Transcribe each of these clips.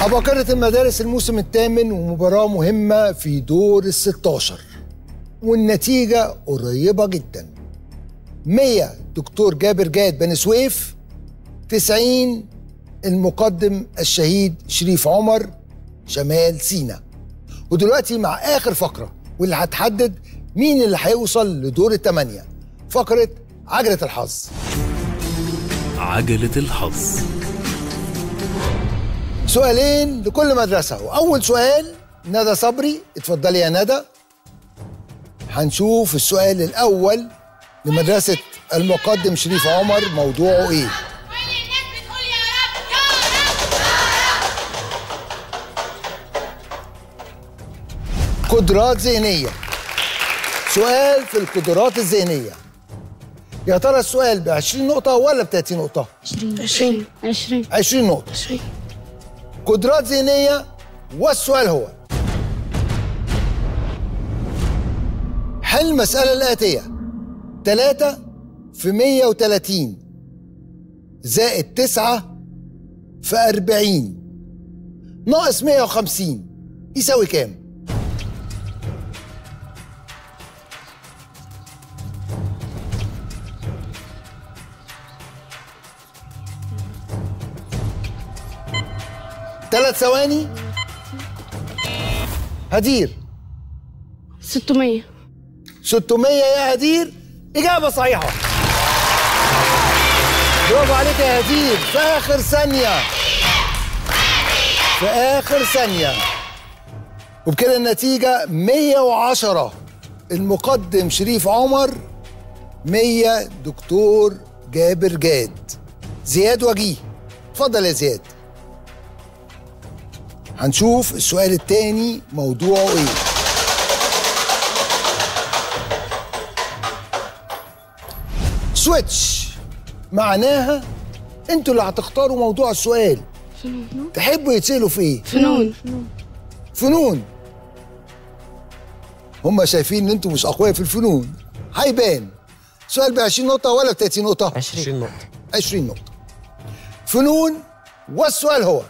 عباقرة المدارس الموسم الثامن ومباراة مهمة في دور ال 16 والنتيجة قريبة جدا 100 دكتور جابر جاد بني سويف 90 المقدم الشهيد شريف عمر شمال سينا ودلوقتي مع آخر فقرة واللي هتحدد مين اللي هيوصل لدور الثمانية فقرة عجلة الحظ عجلة الحظ سؤالين لكل مدرسة وأول سؤال ندى صبري اتفضلي يا ندى هنشوف السؤال الأول لمدرسة المقدم شريف عمر موضوعه إيه كل الناس بتقول يا رب يا رب قدرات ذهنية سؤال في القدرات الذهنية يا ترى السؤال ب 20 نقطة ولا ب 30 نقطة؟ 20 20 20 20 نقطة 20 قدرات ذهنية والسؤال هو حل المسألة الآتية 3 في 130 زائد 9 في 40 ناقص 150 يساوي كام؟ ثلاث ثواني هدير 600 600 يا هدير إجابة صحيحة برافو عليك يا هدير في آخر ثانية في آخر ثانية وبكده النتيجة 110 المقدم شريف عمر 100 دكتور جابر جاد زياد وجيه اتفضل يا زياد هنشوف السؤال التاني موضوعه ايه سويتش معناها انتوا اللي هتختاروا موضوع السؤال تحبوا يتسألوا في ايه فنون فنون هم شايفين ان انتوا مش اقوياء في الفنون هيبان سؤال ب 20 نقطة ولا ب 30 نقطة؟ 20 نقطة 20 نقطة فنون والسؤال هو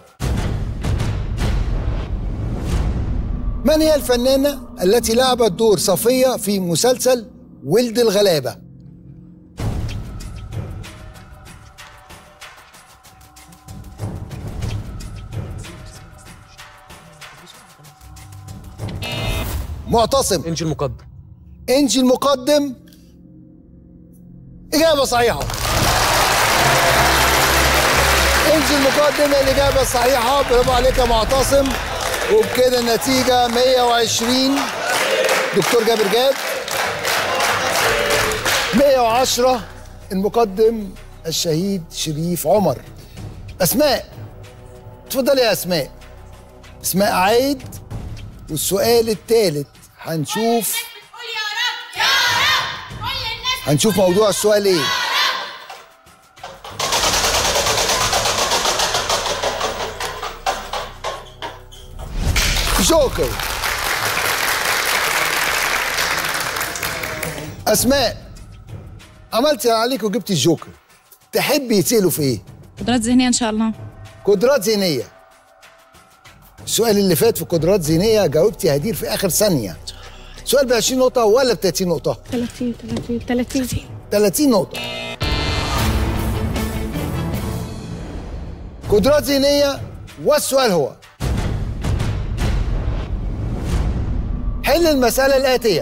من هي الفنانة التي لعبت دور صفية في مسلسل ولد الغلابة؟ معتصم انجي المقدم انجي المقدم إجابة صحيحة انجي المقدم هي الإجابة الصحيحة برافو عليك يا معتصم وبكده النتيجة 120 دكتور جابر جاد 110 المقدم الشهيد شريف عمر أسماء اتفضلي يا أسماء اسماء عايد والسؤال الثالث هنشوف بتقول يا رب يا رب كل الناس هنشوف موضوع السؤال ايه جوكر اسماء عملت اللي عليك وجبت الجوكر تحبي يتسألوا في ايه قدرات ذهنية إن شاء الله قدرات ذهنيه السؤال اللي فات في قدرات ذهنيه جاوبتي هدير في اخر ثانيه سؤال ب 20 نقطه ولا ب 30 نقطه 30 30 30 30 نقطة قدرات ذهنية والسؤال هو حل المسألة الآتية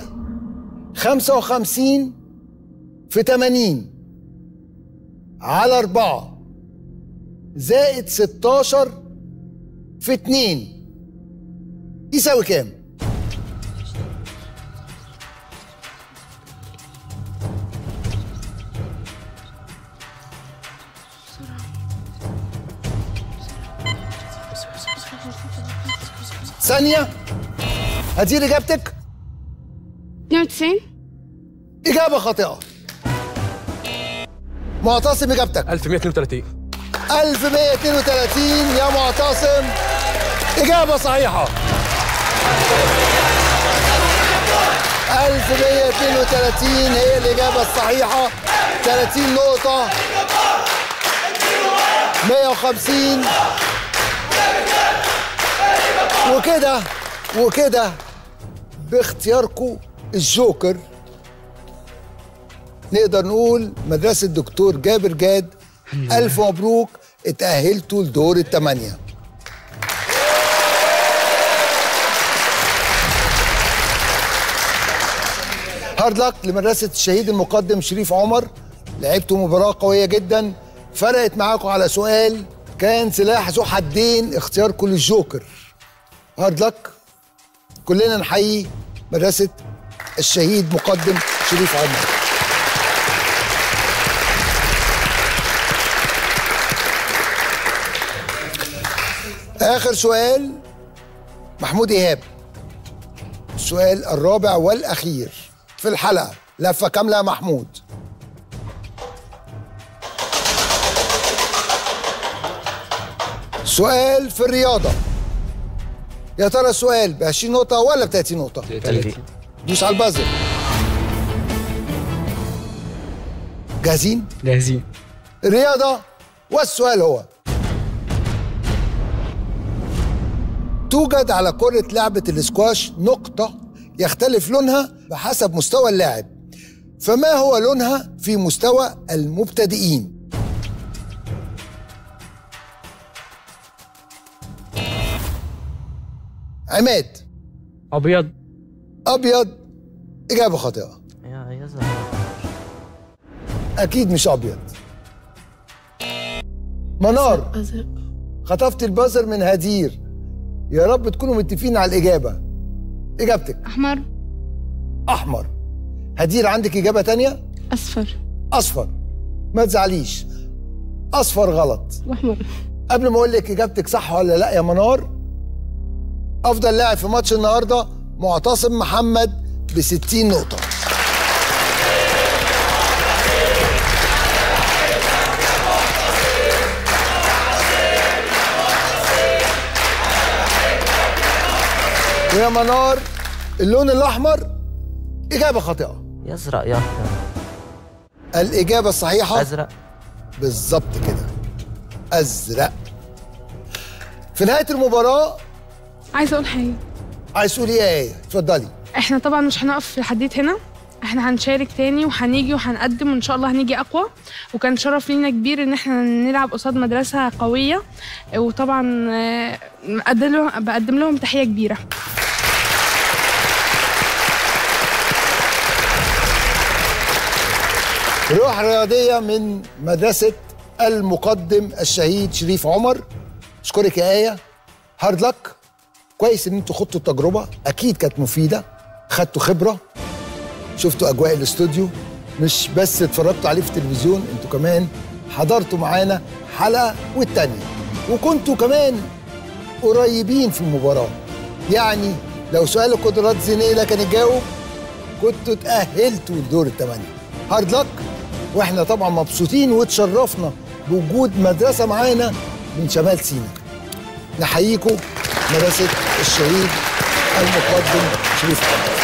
55 في 80 على 4 زائد 16 في 2 يساوي كام؟ ثانية هدير إجابتك 92 إجابة خاطئة معتصم إجابتك 1132 1132 يا معتصم إجابة صحيحة 1132 هي الإجابة الصحيحة 30 نقطة 150 وكده وكده باختياركم الجوكر نقدر نقول مدرسة دكتور جابر جاد ألف مبروك اتأهلتوا لدور الثمانية هارد لك لمدرسة الشهيد المقدم شريف عمر لعبتوا مباراة قوية جدا فرقت معاكم على سؤال كان سلاح ذو حدين اختياركم للجوكر هارد لك كلنا نحيي مدرسة الشهيد مقدم شريف عمر آخر سؤال محمود إيهاب السؤال الرابع والأخير في الحلقة لفة كاملة يا محمود سؤال في الرياضة يا ترى السؤال ب 20 نقطة ولا ب 30 نقطة؟ 30 دوس على البازل جاهزين؟ جاهزين الرياضة والسؤال هو توجد على كرة لعبة الاسكواش نقطة يختلف لونها بحسب مستوى اللاعب فما هو لونها في مستوى المبتدئين عماد ابيض أبيض إجابة خاطئة يا يزهر أكيد مش أبيض منار أزرق خطفت البازر من هدير يا رب تكونوا متفقين على الإجابة إجابتك أحمر أحمر هدير عندك إجابة تانية أصفر أصفر ما تزعليش أصفر غلط وأحمر قبل ما أقول لك إجابتك صح ولا لا يا منار أفضل لاعب في ماتش النهاردة معتصم محمد ب 60 نقطة ويا منار اللون الأحمر إجابة خاطئة يزرق يا أخي. الإجابة الصحيحة ازرق بالظبط كده ازرق في نهايه المباراه عايزة أقول حاجة عايز تقولي ايه يا ايه اتفضلي احنا طبعا مش هنقف لحديت هنا احنا هنشارك تاني وهنيجي وهنقدم وان شاء الله هنيجي اقوى وكان شرف لينا كبير ان احنا نلعب قصاد مدرسه قويه وطبعا آه، بقدم لهم بقدم لهم تحيه كبيره روح رياضيه من مدرسه المقدم الشهيد شريف عمر اشكرك يا ايه هارد لك كويس ان انتوا خدتوا التجربه اكيد كانت مفيده خدتوا خبره شفتوا اجواء الاستوديو مش بس اتفرجتوا عليه في التلفزيون انتوا كمان حضرتوا معانا حلقه والتانيه وكنتوا كمان قريبين في المباراه يعني لو سؤال القدرات الذهنيه ده كان يجاوب كنتوا اتأهلتوا لدور الثمانية هارد لك واحنا طبعا مبسوطين وتشرفنا بوجود مدرسة معانا من شمال سيناء نحييكم مدرسة الشهيد المقدم شريف عمر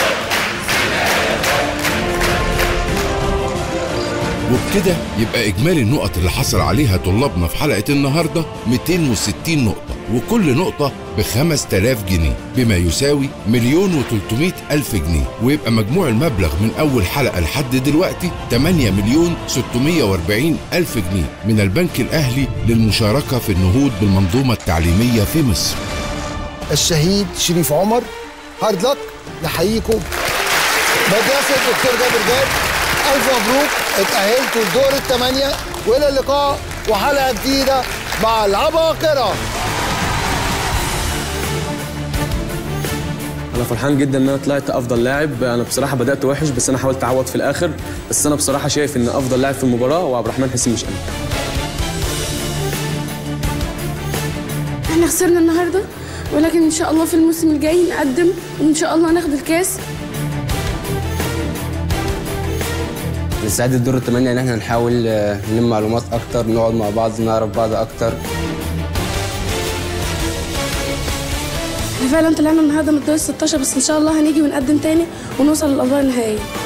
وبكده يبقى إجمالي النقط اللي حصل عليها طلابنا في حلقة النهاردة 260 نقطة وكل نقطة ب 5000 جنيه بما يساوي مليون و300 ألف جنيه ويبقى مجموع المبلغ من أول حلقة لحد دلوقتي 8 مليون 640 ألف جنيه من البنك الأهلي للمشاركة في النهوض بالمنظومة التعليمية في مصر الشهيد شريف عمر هارد لك نحييكم مدرسة الدكتور جابر جاد ألف مبروك اتأهلتوا لدور الثمانية وإلى اللقاء وحلقة جديدة مع العباقرة انا فرحان جدا ان انا طلعت افضل لاعب انا بصراحه بدات وحش بس انا حاولت اعوض في الاخر بس انا بصراحه شايف ان افضل لاعب في المباراه هو عبد الرحمن حسين مش انا احنا خسرنا النهارده ولكن ان شاء الله في الموسم الجاي نقدم وان شاء الله ناخد الكاس نستعد الدور الثمانية ان احنا نحاول آه، نلم معلومات اكتر نقعد مع بعض نعرف بعض اكتر احنا فعلا طلعنا النهارده من الدور 16 بس ان شاء الله هنيجي ونقدم تاني ونوصل للادوار النهائيه